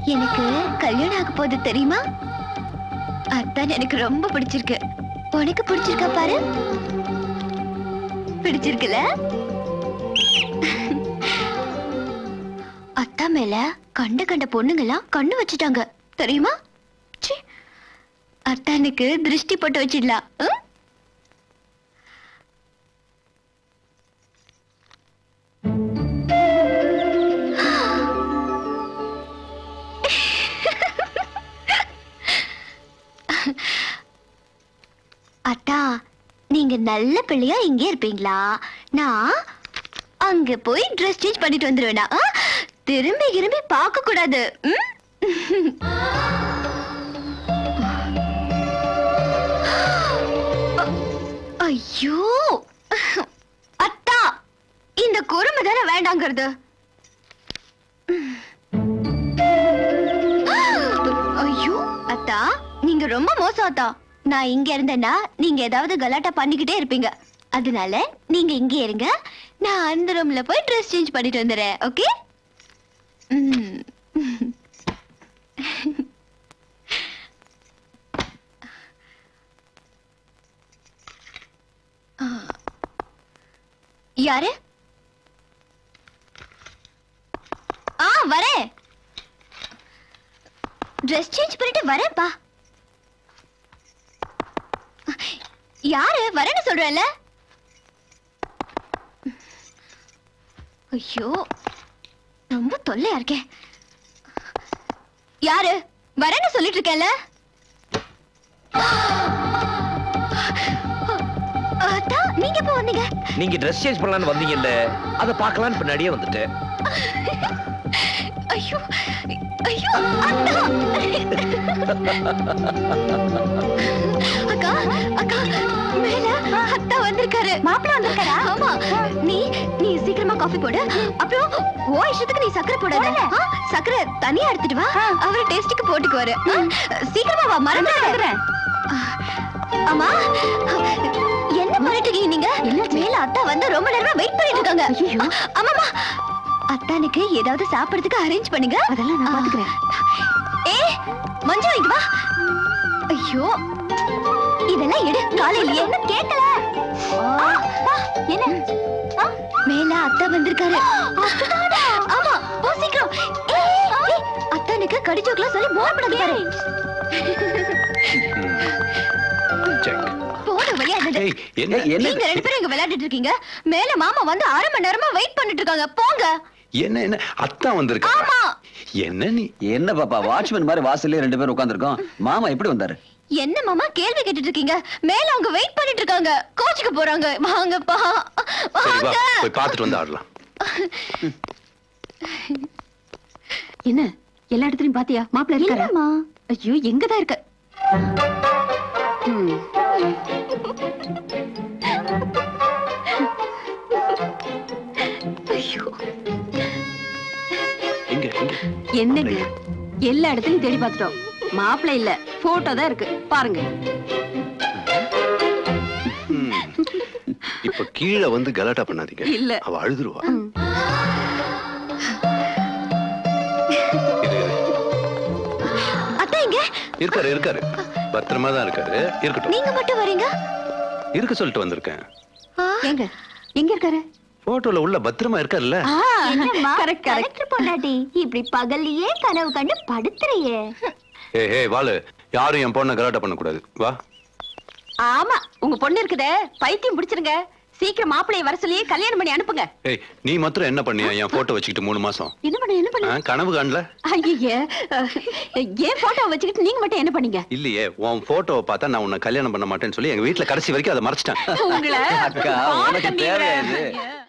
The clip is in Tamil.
எனக்கு கல்யாணம் ஆக போகுது தெரியுமா அதான் எனக்கு ரொம்ப பிடிச்சிருக்கு உனக்கு பிடிச்சிருக்கா பாரு பிடிச்சிருக்குல அத்தா மேல கண்ட கண்ட பொண்ணுங்கெல்லாம் கண்ணு வச்சுட்டாங்க தெரியுமா ச்சீ. அத்தானுக்கு திருஷ்டி போட்டு வச்சிடலாம் ம்? அத்தா நீங்க நல்ல பிள்ளையா இங்கே இருப்பீங்களா நான் அங்க போய் ட்ரெஸ் சேஞ்ச் பண்ணிட்டு வந்துருவேனா ஆ? திரும்பி திரும்பி பார்க்க கூடாது ம்? அ- ஐயோ அத்தா இந்த குறும்பு தானே வேண்டாங்கிறது ஐயோ அத்தா நீங்க ரொம்ப மோசம் அத்தா நான் இங்க இருந்தேன்னா நீங்க ஏதாவது கலாட்டா பண்ணிக்கிட்டே இருப்பீங்க அதனால நீங்க இங்கே இருங்க நான் அந்த ரூம்ல போய் ட்ரெஸ் சேஞ்ச் பண்ணிட்டு வந்துடுறேன் ஓகே யாரு ஆ வரேன் ட்ரெஸ் சேஞ்ச் பண்ணிட்டு வரேன்ப்பா யாரு வரேன்னு சொல்றேன்ல ஐயோ ரொம்ப தொல்லையா இருக்கே யாரு வரேன்னு சொல்லிட்டு இருக்கேன்ல அத்தா நீங்க எப்போ வந்தீங்க நீங்க ட்ரெஸ் சேஞ்ச் பண்ணலாம்னு வந்தீங்கல்ல அதை பார்க்கலான்னு பின்னாடியே வந்துட்டேன் ஐயோ ஐயோ அத்தா அக்கா அக்கா மேல அத்தா வந்திருக்காரு மாப்பிள்ள வந்திருக்காரா ஆமா நீ நீ சீக்கிரமா காஃபி போடு அப்புறம் ஓ இஷ்டத்துக்கு நீ சக்கரை போடாத ஆ, சக்கரை தனியா எடுத்துட்டு வா அவர் டேஸ்டுக்கு போட்டுக்குவாரு ஆ, சீக்கிரமா வா மறந்துடுறேன் ஆமா என்ன பண்ணிட்டு இருக்கீங்க நீங்க மேல அத்தா வந்து ரொம்ப நேரமா வெயிட் பண்ணிட்டு இருக்காங்க ஆமாமா அத்தானுக்கு ஏதாவது சாப்பிடுறதுக்கு அரேஞ்ச் பண்ணுங்க அதெல்லாம் நான் பாத்துக்கிறேன் ஏ மஞ்சு இங்க வா ஐயோ இதெல்லாம் எடு காலையில என்ன கேட்கல என்ன ஆ, மேல அத்தா வந்திருக்காரு ஆமா போ சீக்கிரம் ஏய், ஏய், அத்தானுக்கு கடிச்சோக்கெல்லாம் சொல்லி போர் பண்ணது பாரு செக் போன வழியா இருந்தது ஏய் என்ன நீங்க ரெண்டு பேரும் இங்க விளையாடிட்டு இருக்கீங்க மேல மாமா வந்து அரை மணி நேரமா வெயிட் பண்ணிட்டு இருக்காங்க போங்க என்ன என்ன அத்தா வந்திருக்கா ஆமா என்ன நீ என்ன பாப்பா வாட்ச்மேன் மாதிரி வாசல்லே ரெண்டு பேரும் உட்கார்ந்திருக்கோம் மாமா எப்படி வந்தாரு என்ன மாமா கேள்வி கேட்டுட்டு இருக்கீங்க மேல அவங்க வெயிட் பண்ணிட்டு இருக்காங்க கோச்சுக்கு போறாங்க வாங்கப்பா சரி வா வாங்க போய் பார்த்துட்டு வந்து ஆடலாம் என்ன எல்லா இடத்துலயும் பாத்தியா மாப்பிள்ள இருக்காரா இல்லம்மா ஐயோ எங்கதான் இருக்க ம். ஐயோ எங்க எங்க என்னங்க எல்லா இடத்துலயும் தேடி பார்த்துட்டோம் மாப்பிள்ள இல்ல போட்டோ தான் இருக்கு பாருங்க ம். இப்ப கீழே வந்து கலாட்டா பண்ணாதீங்க இல்ல. அவ அழுதுருவா ம். இரு, இரு. அத்தா இங்க இருக்காரு இருக்காரு பத்திரமா தான் இருக்காரு இருக்கட்டும் நீங்க மட்டும் வரீங்க இருக்க சொல்லிட்டு வந்திருக்கேன் ஆ, எங்க எங்க இருக்காரு போட்டோல உள்ள பத்திரமா இருக்காருல்ல என்னம்மா correct, correct. கலெக்டர் பொண்டாட்டி இப்படி பகல்லையே கனவு கண்டு படுத்துறியே ஏய் ஏய் வாலு யாரும் என் பொண்ணை கலாட்டா பண்ணக்கூடாது வா ஆமா உங்க பொண்ணு இருக்குதே பைத்தியம் பிடிச்சிருங்க சீக்கிரம் மாப்பிள்ளைய வர சொல்லி கல்யாணம் பண்ணி அனுப்புங்க ஏய் நீ மாத்திரம் என்ன பண்ணியா என் போட்டோ வச்சுக்கிட்டு மூணு மாசம் என்ன பண்ண என்ன பண்ண ஆ, கனவு காணல ஐயே ஏன் போட்டோ வச்சுக்கிட்டு நீங்க மட்டும் என்ன பண்ணீங்க இல்லையே உன் போட்டோவை பார்த்தா நான் உன்னை கல்யாணம் பண்ண மாட்டேன்னு சொல்லி எங்க வீட்டுல கடைசி வரைக்கும் அதை மறைச்சிட்டேன் உங்களை அக்கா உனக்கு பார்த்தேன் தேவையா நீங்க. இது